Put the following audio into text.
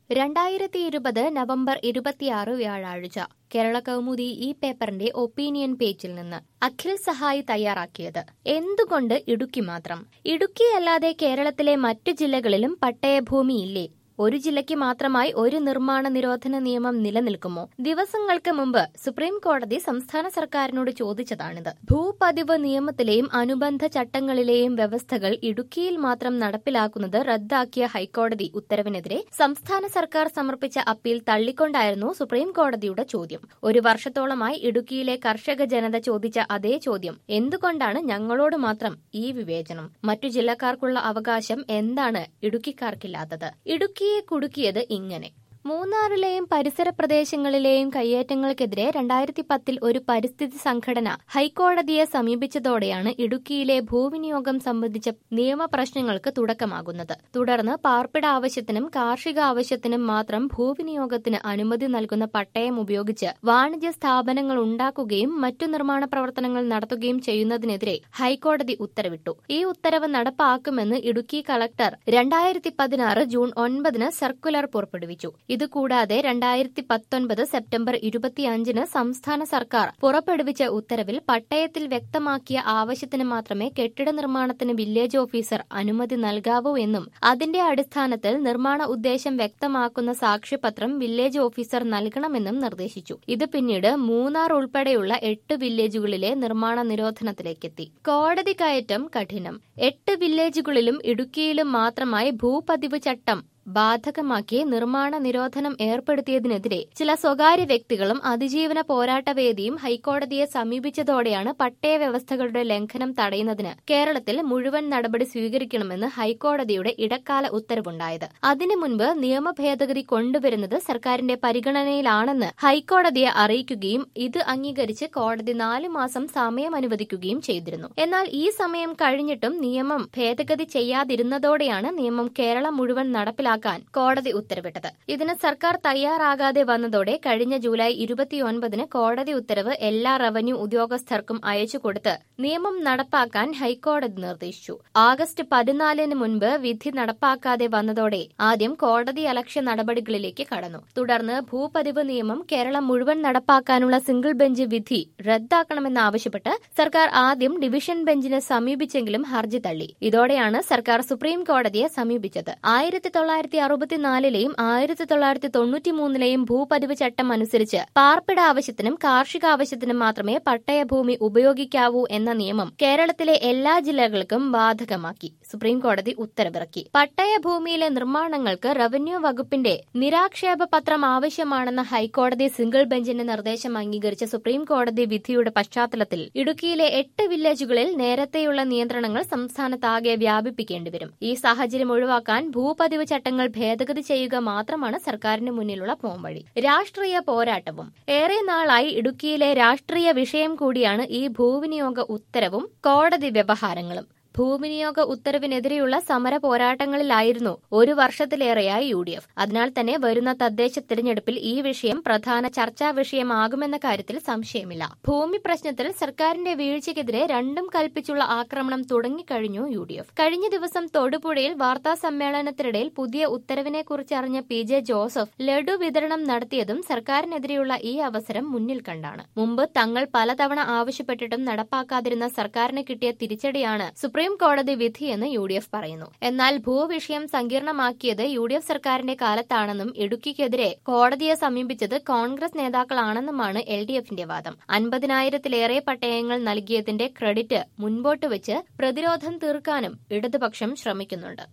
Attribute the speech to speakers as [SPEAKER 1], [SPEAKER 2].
[SPEAKER 1] രണ്ടായിരത്തി ഇരുപത് നവംബർ ഇരുപത്തിയാറ് വ്യാഴാഴ്ച കേരള കൗമുദി ഈ പേപ്പറിന്റെ ഒപ്പീനിയൻ പേജിൽ നിന്ന് അഖിൽ സഹായി തയ്യാറാക്കിയത് എന്തുകൊണ്ട് ഇടുക്കി മാത്രം ഇടുക്കിയല്ലാതെ കേരളത്തിലെ മറ്റു ജില്ലകളിലും പട്ടയഭൂമിയില്ലേ ഒരു ജില്ലയ്ക്ക് മാത്രമായി ഒരു നിർമ്മാണ നിരോധന നിയമം നിലനിൽക്കുമോ ദിവസങ്ങൾക്ക് മുമ്പ് സുപ്രീം കോടതി സംസ്ഥാന സർക്കാരിനോട് ചോദിച്ചതാണിത് ഭൂപതിവ് നിയമത്തിലെയും അനുബന്ധ ചട്ടങ്ങളിലെയും വ്യവസ്ഥകൾ ഇടുക്കിയിൽ മാത്രം നടപ്പിലാക്കുന്നത് റദ്ദാക്കിയ ഹൈക്കോടതി ഉത്തരവിനെതിരെ സംസ്ഥാന സർക്കാർ സമർപ്പിച്ച അപ്പീൽ തള്ളിക്കൊണ്ടായിരുന്നു സുപ്രീം കോടതിയുടെ ചോദ്യം ഒരു വർഷത്തോളമായി ഇടുക്കിയിലെ കർഷക ജനത ചോദിച്ച അതേ ചോദ്യം എന്തുകൊണ്ടാണ് ഞങ്ങളോട് മാത്രം ഈ വിവേചനം മറ്റു ജില്ലക്കാർക്കുള്ള അവകാശം എന്താണ് ഇടുക്കിക്കാർക്കില്ലാത്തത് ഇടുക്കിയെ കുടുക്കിയത് ഇങ്ങനെ മൂന്നാറിലെയും പരിസര പ്രദേശങ്ങളിലെയും കയ്യേറ്റങ്ങൾക്കെതിരെ രണ്ടായിരത്തി പത്തിൽ ഒരു പരിസ്ഥിതി സംഘടന ഹൈക്കോടതിയെ സമീപിച്ചതോടെയാണ് ഇടുക്കിയിലെ ഭൂവിനിയോഗം സംബന്ധിച്ച നിയമപ്രശ്നങ്ങൾക്ക് തുടക്കമാകുന്നത് തുടർന്ന് പാർപ്പിട ആവശ്യത്തിനും കാർഷിക ആവശ്യത്തിനും മാത്രം ഭൂവിനിയോഗത്തിന് അനുമതി നൽകുന്ന പട്ടയം ഉപയോഗിച്ച് വാണിജ്യ സ്ഥാപനങ്ങൾ ഉണ്ടാക്കുകയും മറ്റു നിർമ്മാണ പ്രവർത്തനങ്ങൾ നടത്തുകയും ചെയ്യുന്നതിനെതിരെ ഹൈക്കോടതി ഉത്തരവിട്ടു ഈ ഉത്തരവ് നടപ്പാക്കുമെന്ന് ഇടുക്കി കളക്ടർ രണ്ടായിരത്തി പതിനാറ് ജൂൺ ഒൻപതിന് സർക്കുലർ പുറപ്പെടുവിച്ചു ഇതുകൂടാതെ രണ്ടായിരത്തി പത്തൊൻപത് സെപ്റ്റംബർ ഇരുപത്തിയഞ്ചിന് സംസ്ഥാന സർക്കാർ പുറപ്പെടുവിച്ച ഉത്തരവിൽ പട്ടയത്തിൽ വ്യക്തമാക്കിയ ആവശ്യത്തിന് മാത്രമേ കെട്ടിട നിർമ്മാണത്തിന് വില്ലേജ് ഓഫീസർ അനുമതി നൽകാവൂ എന്നും അതിന്റെ അടിസ്ഥാനത്തിൽ നിർമ്മാണ ഉദ്ദേശം വ്യക്തമാക്കുന്ന സാക്ഷ്യപത്രം വില്ലേജ് ഓഫീസർ നൽകണമെന്നും നിർദ്ദേശിച്ചു ഇത് പിന്നീട് മൂന്നാർ ഉൾപ്പെടെയുള്ള എട്ട് വില്ലേജുകളിലെ നിർമ്മാണ നിരോധനത്തിലേക്കെത്തി കോടതി കയറ്റം കഠിനം എട്ട് വില്ലേജുകളിലും ഇടുക്കിയിലും മാത്രമായി ഭൂപതിവ് ചട്ടം ബാധകമാക്കി നിർമ്മാണ നിരോധനം ഏർപ്പെടുത്തിയതിനെതിരെ ചില സ്വകാര്യ വ്യക്തികളും അതിജീവന പോരാട്ടവേദിയും ഹൈക്കോടതിയെ സമീപിച്ചതോടെയാണ് പട്ടയ വ്യവസ്ഥകളുടെ ലംഘനം തടയുന്നതിന് കേരളത്തിൽ മുഴുവൻ നടപടി സ്വീകരിക്കണമെന്ന് ഹൈക്കോടതിയുടെ ഇടക്കാല ഉത്തരവുണ്ടായത് അതിനു മുൻപ് നിയമ ഭേദഗതി കൊണ്ടുവരുന്നത് സർക്കാരിന്റെ പരിഗണനയിലാണെന്ന് ഹൈക്കോടതിയെ അറിയിക്കുകയും ഇത് അംഗീകരിച്ച് കോടതി നാലു മാസം സമയം അനുവദിക്കുകയും ചെയ്തിരുന്നു എന്നാൽ ഈ സമയം കഴിഞ്ഞിട്ടും നിയമം ഭേദഗതി ചെയ്യാതിരുന്നതോടെയാണ് നിയമം കേരളം മുഴുവൻ നടപ്പിലാക്കാൻ കോടതി ഉത്തരവിട്ടത് ഇതിന് സർക്കാർ തയ്യാറാകാതെ വന്നതോടെ കഴിഞ്ഞ ജൂലൈ ഇരുപത്തിയൊൻപതിന് കോടതി ഉത്തരവ് എല്ലാ റവന്യൂ ഉദ്യോഗസ്ഥർക്കും അയച്ചുകൊടുത്ത് നിയമം നടപ്പാക്കാൻ ഹൈക്കോടതി നിർദ്ദേശിച്ചു ആഗസ്റ്റ് പതിനാലിന് മുൻപ് വിധി നടപ്പാക്കാതെ വന്നതോടെ ആദ്യം കോടതി അലക്ഷ്യ നടപടികളിലേക്ക് കടന്നു തുടർന്ന് ഭൂപതിവ് നിയമം കേരളം മുഴുവൻ നടപ്പാക്കാനുള്ള സിംഗിൾ ബെഞ്ച് വിധി റദ്ദാക്കണമെന്നാവശ്യപ്പെട്ട് സർക്കാർ ആദ്യം ഡിവിഷൻ ബെഞ്ചിനെ സമീപിച്ചെങ്കിലും ഹർജി തള്ളി ഇതോടെയാണ് സർക്കാർ സുപ്രീം കോടതിയെ സമീപിച്ചത് ആയിരത്തി തൊള്ളായിരത്തി അറുപത്തിനാലിലെയും ആയിരത്തി തൊള്ളായിരത്തി തൊണ്ണൂറ്റിമൂന്നിലെയും ഭൂപതിവ് ചട്ടം അനുസരിച്ച് പാർപ്പിട ആവശ്യത്തിനും കാർഷിക ആവശ്യത്തിനും മാത്രമേ പട്ടയഭൂമി ഉപയോഗിക്കാവൂ എന്ന നിയമം കേരളത്തിലെ എല്ലാ ജില്ലകൾക്കും ബാധകമാക്കി സുപ്രീം കോടതി ഉത്തരവിറക്കി പട്ടയഭൂമിയിലെ നിർമ്മാണങ്ങൾക്ക് റവന്യൂ വകുപ്പിന്റെ നിരാക്ഷേപ പത്രം ആവശ്യമാണെന്ന ഹൈക്കോടതി സിംഗിൾ ബെഞ്ചിന്റെ നിർദ്ദേശം അംഗീകരിച്ച സുപ്രീം കോടതി വിധിയുടെ പശ്ചാത്തലത്തിൽ ഇടുക്കിയിലെ എട്ട് വില്ലേജുകളിൽ നേരത്തെയുള്ള നിയന്ത്രണങ്ങൾ സംസ്ഥാനത്താകെ വ്യാപിപ്പിക്കേണ്ടിവരും ഈ സാഹചര്യം ഒഴിവാക്കാൻ ഭൂപതിവ് ചട്ടങ്ങൾ ഭേദഗതി ചെയ്യുക മാത്രമാണ് സർക്കാരിന് മുന്നിലുള്ള പോംവഴി രാഷ്ട്രീയ പോരാട്ടവും ഏറെ നാളായി ഇടുക്കിയിലെ രാഷ്ട്രീയ വിഷയം കൂടിയാണ് ഈ ഭൂവിനിയോഗ ഉത്തരവും കോടതി വ്യവഹാരങ്ങളും ഭൂവിനിയോഗ ഉത്തരവിനെതിരെയുള്ള സമര പോരാട്ടങ്ങളിലായിരുന്നു ഒരു വർഷത്തിലേറെയായി യു ഡി എഫ് അതിനാൽ തന്നെ വരുന്ന തദ്ദേശ തിരഞ്ഞെടുപ്പിൽ ഈ വിഷയം പ്രധാന ചർച്ചാ വിഷയമാകുമെന്ന കാര്യത്തിൽ സംശയമില്ല ഭൂമി പ്രശ്നത്തിൽ സർക്കാരിന്റെ വീഴ്ചയ്ക്കെതിരെ രണ്ടും കൽപ്പിച്ചുള്ള ആക്രമണം തുടങ്ങിക്കഴിഞ്ഞു യു ഡി എഫ് കഴിഞ്ഞ ദിവസം തൊടുപുഴയിൽ വാർത്താ സമ്മേളനത്തിനിടയിൽ പുതിയ ഉത്തരവിനെക്കുറിച്ച് അറിഞ്ഞ പി ജെ ജോസഫ് ലഡു വിതരണം നടത്തിയതും സർക്കാരിനെതിരെയുള്ള ഈ അവസരം മുന്നിൽ കണ്ടാണ് മുമ്പ് തങ്ങൾ പലതവണ ആവശ്യപ്പെട്ടിട്ടും നടപ്പാക്കാതിരുന്ന സർക്കാരിന് കിട്ടിയ തിരിച്ചടിയാണ് സുപ്രീം കോടതി വിധിയെന്ന് യു ഡി എഫ് പറയുന്നു എന്നാൽ ഭൂവിഷയം സങ്കീർണമാക്കിയത് യു ഡി എഫ് സർക്കാരിന്റെ കാലത്താണെന്നും ഇടുക്കിക്കെതിരെ കോടതിയെ സമീപിച്ചത് കോൺഗ്രസ് നേതാക്കളാണെന്നുമാണ് എൽ ഡി എഫിന്റെ വാദം അൻപതിനായിരത്തിലേറെ പട്ടയങ്ങൾ നൽകിയതിന്റെ ക്രെഡിറ്റ് മുൻപോട്ട് വെച്ച് പ്രതിരോധം തീർക്കാനും ഇടതുപക്ഷം ശ്രമിക്കുന്നുണ്ട്